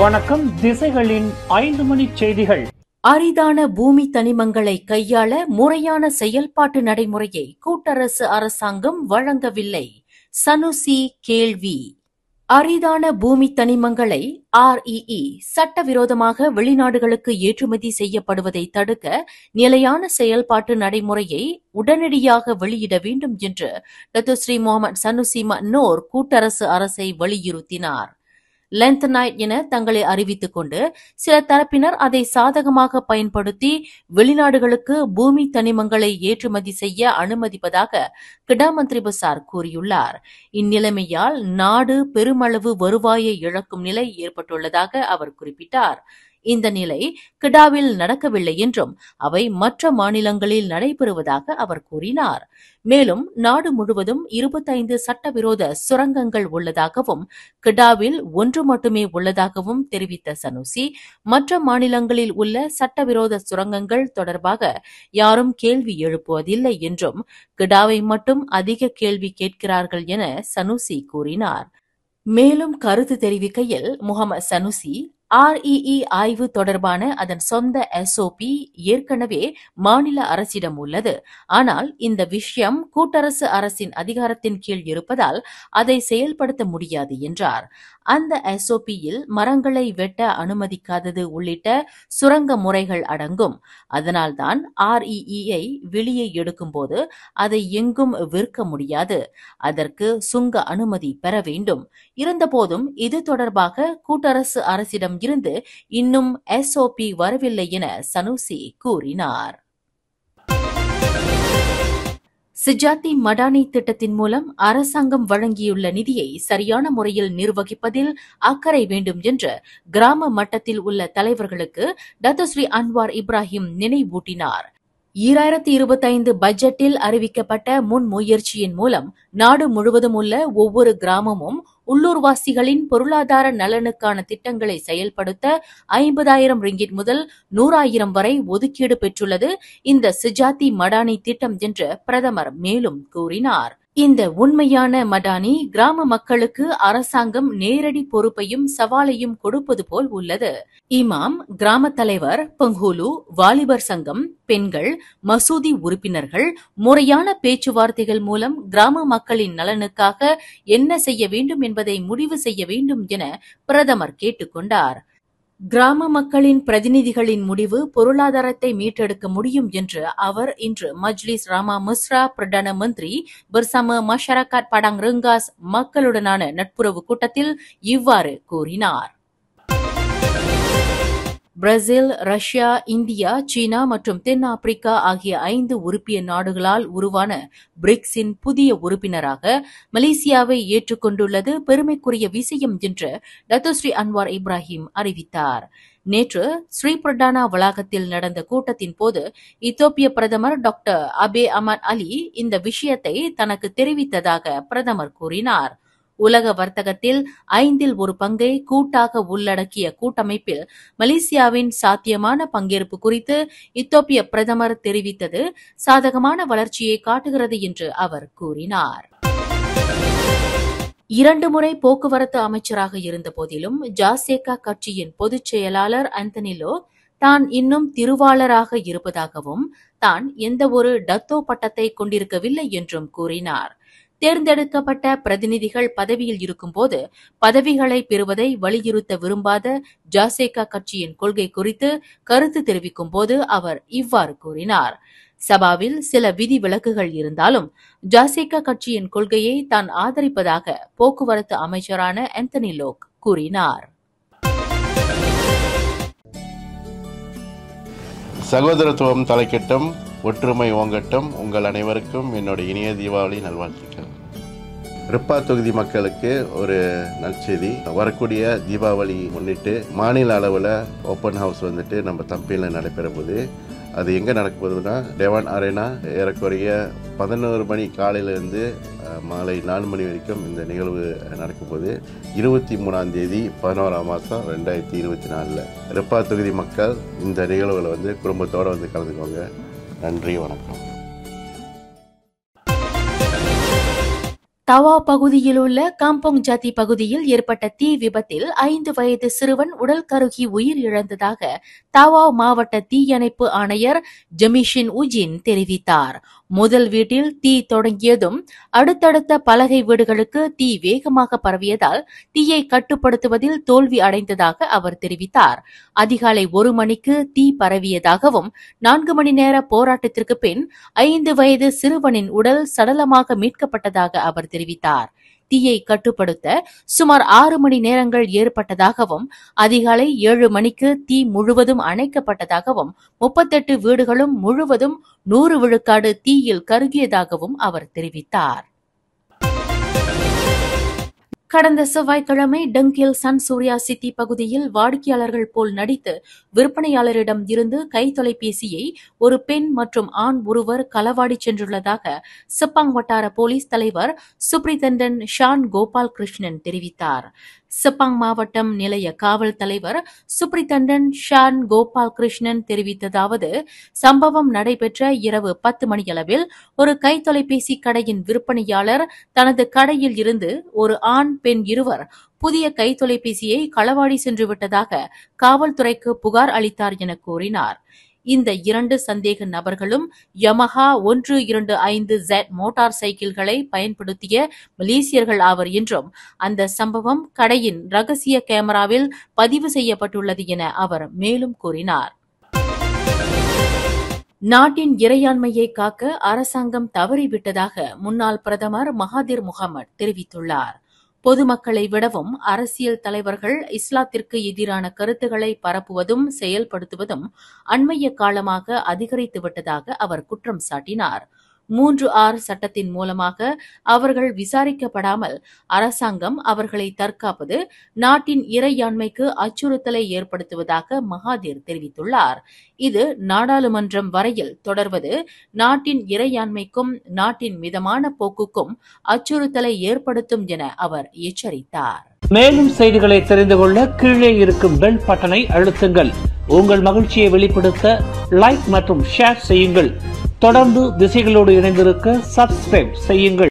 வணக்கம் திசைகளின் ஐந்து மணி செய்திகள் அரிதான பூமி தனிமங்களை கையாள முறையான செயல்பாட்டு நடைமுறையை கூட்டரசு அரசாங்கம் வழங்கவில்லை சனுசி கேள்வி அரிதான பூமி தனிமங்களை ஆர்இஇ சட்டவிரோதமாக வெளிநாடுகளுக்கு ஏற்றுமதி செய்யப்படுவதை தடுக்க நிலையான செயல்பாட்டு நடைமுறையை உடனடியாக வெளியிட வேண்டும் என்று டத்துஸ்ரீ முகமது சனுசி மன்னோர் கூட்டரசு அரசை வலியுறுத்தினார் லென்த்தனைட் என தங்களை அறிவித்துக் கொண்டு சில தரப்பினர் அதை சாதகமாக பயன்படுத்தி வெளிநாடுகளுக்கு பூமி தனிமங்களை ஏற்றுமதி செய்ய அனுமதிப்பதாக கிடா மந்திரி பசார் கூறியுள்ளார் இந்நிலைமையால் நாடு பெருமளவு வருவாயை இழக்கும் நிலை ஏற்பட்டுள்ளதாக அவர் குறிப்பிட்டார் இந்த நிலை கிடாவில் நடக்கவில்லை என்றும் அவை மற்ற மாநிலங்களில் நடைபெறுவதாக அவர் கூறினார் மேலும் நாடு முழுவதும் இருபத்தைந்து சட்டவிரோத சுரங்கங்கள் உள்ளதாகவும் கிடாவில் ஒன்று மட்டுமே உள்ளதாகவும் தெரிவித்த சனுசி மற்ற மாநிலங்களில் உள்ள சட்டவிரோத சுரங்கங்கள் தொடர்பாக யாரும் கேள்வி எழுப்புவதில்லை என்றும் கிடாவை மட்டும் அதிக கேள்வி கேட்கிறார்கள் என சனுசி கூறினார் மேலும் கருத்து தெரிவிக்கையில் முகமது சனுசி ஆர்இஇ ஆய்வு தொடர்பான அதன் சொந்த எஸ்ஓபி ஏற்கனவே மாநில அரசிடம் உள்ளது ஆனால் இந்த விஷயம் கூட்டரசு அரசின் அதிகாரத்தின் கீழ் இருப்பதால் அதை செயல்படுத்த முடியாது என்றார் அந்த எஸ்ஓபியில் மரங்களை வெட்ட அனுமதிக்காதது உள்ளிட்ட சுரங்க முறைகள் அடங்கும் அதனால்தான் ஆர்இஇயை வெளியே எடுக்கும்போது அதை எங்கும் விற்க முடியாது அதற்கு சுங்க அனுமதி பெற வேண்டும் இருந்தபோதும் இது தொடர்பாக கூட்டரசு அரசிடம் இருந்து இன்னும் எஸ்ஓபி வரவில்லை என சனுசி கூறினார் சிஜாத்தி மடானி திட்டத்தின் மூலம் அரசாங்கம் வழங்கியுள்ள நிதியை சரியான முறையில் நிர்வகிப்பதில் அக்கறை வேண்டும் என்று கிராம மட்டத்தில் உள்ள தலைவர்களுக்கு டத்தஸ்ரீ அன்வார் இப்ராஹிம் நினைவூட்டினார் ஈராயிரத்தி இருபத்தைந்து பட்ஜெட்டில் அறிவிக்கப்பட்ட முன்முயற்சியின் மூலம் நாடு முழுவதும் உள்ள ஒவ்வொரு கிராமமும் உள்ளூர்வாசிகளின் பொருளாதார நலனுக்கான திட்டங்களை செயல்படுத்த ஐம்பதாயிரம் ரிங்கிட் முதல் நூறாயிரம் வரை ஒதுக்கீடு பெற்றுள்ளது இந்த சிஜாத்தி மடானி திட்டம் என்று பிரதமர் மேலும் கூறினார் இந்த உண்மையான மடானி கிராம மக்களுக்கு அரசாங்கம் நேரடி பொறுப்பையும் சவாலையும் கொடுப்பது போல் உள்ளது இமாம் கிராம தலைவர் பங்குலு வாலிபர் சங்கம் பெண்கள் மசூதி உறுப்பினர்கள் முறையான பேச்சுவார்த்தைகள் மூலம் கிராம மக்களின் நலனுக்காக என்ன செய்ய வேண்டும் என்பதை முடிவு செய்ய வேண்டும் என பிரதமர் கேட்டுக்கொண்டார் கிராம மக்களின் பிரதிநிதிகளின் முடிவு பொருளாதாரத்தை மீட்டெடுக்க முடியும் என்று அவர் இன்று மஜ்லிஸ் ராமா முஸ்ரா பிரதான மந்திரி பர்சம மஷரகாட் படாங் ரிங்காஸ் மக்களுடனான நட்புறவு கூட்டத்தில் இவ்வாறு கூறினார் பிரேசில் ரஷ்யா இந்தியா சீனா மற்றும் தென் ஆப்பிரிக்கா ஆகிய ஐந்து உறுப்பிய நாடுகளால் உருவான பிரிக்ஸின் புதிய உறுப்பினராக மலேசியாவை ஏற்றுக்கொண்டுள்ளது பெருமைக்குரிய விஷயம் என்று டத்துஸ்ரீ அன்வார் இப்ராஹிம் அறிவித்தார் நேற்று ஸ்ரீபிரடானா வளாகத்தில் நடந்த கூட்டத்தின் போது இத்தோப்பிய பிரதமர் டாக்டர் அபே அமத் அலி இந்த விஷயத்தை தனக்கு தெரிவித்ததாக பிரதமர் கூறினார் உலக வர்த்தகத்தில் ஐந்தில் ஒரு பங்கை கூட்டாக உள்ளடக்கிய கூட்டமைப்பில் மலேசியாவின் சாத்தியமான பங்கேற்பு குறித்து இத்தோப்பிய பிரதமர் தெரிவித்தது சாதகமான வளர்ச்சியை காட்டுகிறது என்று அவர் கூறினார் இரண்டு முறை போக்குவரத்து அமைச்சராக இருந்த போதிலும் ஜாசேகா கட்சியின் பொதுச் செயலாளர் அந்தனிலோ தான் இன்னும் திருவாளராக இருப்பதாகவும் தான் எந்த ஒரு டத்தோ பட்டத்தை கொண்டிருக்கவில்லை என்றும் கூறினார் தேர்ந்தெடுக்கப்பட்ட பிரதிநிதிகள் பதவியில் இருக்கும்போது பதவிகளை பெறுவதை வலியுறுத்த விரும்பாத ஜாசேகா கட்சியின் கொள்கை குறித்து கருத்து தெரிவிக்கும் போது அவர் இவ்வாறு கூறினார் சபாவில் சில விதி விலக்குகள் இருந்தாலும் ஜாசேகா கட்சியின் கொள்கையை தான் ஆதரிப்பதாக போக்குவரத்து அமைச்சரான ஆந்தனி லோக் கூறினார் சகோதரத்துவம் தலைக்கட்டும் ஒற்றுமை ஓங்கட்டும் உங்கள் அனைவருக்கும் என்னுடைய இனிய தீபாவளி நல்வாழ்த்துக்கள் ரிப்பா தொகுதி மக்களுக்கு ஒரு நற்செய்தி வரக்கூடிய தீபாவளி முன்னிட்டு மாநில அளவில் ஓப்பன் ஹவுஸ் வந்துட்டு நம்ம தம்பியில் நடைபெற போது அது எங்கே நடக்க போகுதுன்னா டெவான் அரேனா ஏறக்குறைய பதினோரு மணி காலையிலேருந்து மாலை நாலு மணி வரைக்கும் இந்த நிகழ்வு நடக்க போகுது இருபத்தி மூணாம் தேதி பதினோராம் மாதம் ரெண்டாயிரத்தி இருபத்தி நாலில் ரிப்பா தொகுதி மக்கள் இந்த நிகழ்வில் வந்து குடும்பத்தோடு வந்து கலந்துக்கோங்க நன்றி வணக்கம் தவா பகுதியில் உள்ள காம்போங் ஜாதி பகுதியில் ஏற்பட்ட தீ விபத்தில் ஐந்து வயது சிறுவன் உடல் கருகி உயிர் இழந்ததாக தவா மாவட்ட தீயணைப்பு ஆணையர் ஜமிஷின் உஜின் தெரிவித்தார் முதல் வீட்டில் தீ தொடங்கியதும் அடுத்தடுத்த பலகை வீடுகளுக்கு தீ வேகமாக பரவியதால் தீயை கட்டுப்படுத்துவதில் தோல்வி அடைந்ததாக அவர் தெரிவித்தார் அதிகாலை ஒரு மணிக்கு தீ பரவியதாகவும் நான்கு மணி நேர போராட்டத்திற்கு பின் ஐந்து வயது சிறுவனின் உடல் சடலமாக மீட்கப்பட்டதாக அவர் தெரிவித்தார் தீயை கட்டுப்படுத்த சுமார் ஆறு மணி நேரங்கள் ஏற்பட்டதாகவும் அதிகாலை ஏழு மணிக்கு தீ முழுவதும் அணைக்கப்பட்டதாகவும் முப்பத்தெட்டு வீடுகளும் முழுவதும் நூறு விழுக்காடு தீயில் கருகியதாகவும் அவர் தெரிவித்தார் கடந்த செவ்வாய்க்கிழமை டங்கில் சன் சூர்யா சிட்டி பகுதியில் வாடிக்கையாளர்கள் போல் நடித்து விற்பனையாளரிடம் இருந்து கை தொலைபேசியை ஒரு பெண் மற்றும் ஆண் ஒருவர் களவாடி சென்றுள்ளதாக சிப்பாங் வட்டார போலீஸ் தலைவர் சுப்ரிதண்டன் ஷான் கோபால் கிருஷ்ணன் தெரிவித்தார் சிப்பாங் மாவட்டம் நிலைய காவல் தலைவர் சுப்ரிதண்டன் ஷான் கோபால் கிருஷ்ணன் தெரிவித்ததாவது சம்பவம் நடைபெற்ற இரவு பத்து மணியளவில் ஒரு கை தொலைபேசி கடையின் விற்பனையாளர் தனது கடையில் இருந்து ஒரு ஆண் பெண் இருவர் புதிய கை தொலைபேசியை களவாடி சென்று விட்டதாக காவல்துறைக்கு புகார் அளித்தார் என கூறினார் இந்த இரண்டு சந்தேக நபர்களும் யமஹா ஒன்று இரண்டு ஐந்து ஜெட் மோட்டார் சைக்கிள்களை பயன்படுத்திய மலேசியர்கள் ஆவர் என்றும் அந்த சம்பவம் கடையின் ரகசிய கேமராவில் பதிவு செய்யப்பட்டுள்ளது என அவர் மேலும் கூறினார் நாட்டின் இறையாண்மையை காக்க அரசாங்கம் தவறிவிட்டதாக முன்னாள் பிரதமர் மகாதிர் முகமது தெரிவித்துள்ளார் பொதுமக்களை விடவும் அரசியல் தலைவர்கள் இஸ்லாத்திற்கு எதிரான கருத்துக்களை பரப்புவதும் செயல்படுத்துவதும் அண்மைய காலமாக அதிகரித்துவிட்டதாக அவர் குற்றம் சாட்டினார் மூன்று ஆறு சட்டத்தின் மூலமாக அவர்கள் விசாரிக்கப்படாமல் அரசாங்கம் அவர்களை தற்காப்பது நாட்டின் இறையாண்மைக்கு அச்சுறுத்தலை ஏற்படுத்துவதாக மகாதீர் தெரிவித்துள்ளார் இது நாடாளுமன்றம் வரையில் தொடர்வது நாட்டின் இறையாண்மைக்கும் நாட்டின் மிதமான போக்குக்கும் அச்சுறுத்தலை ஏற்படுத்தும் என அவர் எச்சரித்தார் மேலும் செய்திகளை தெரிந்து கொள்ள கீழே இருக்கும் பெல் பட்டனை அழுத்துங்கள் உங்கள் மகிழ்ச்சியை வெளிப்படுத்த லைக் மற்றும் ஷேர் செய்யுங்கள் தொடர்ந்து திசைகளோடு இணைந்திருக்க சப்ஸ்கிரைப் செய்யுங்கள்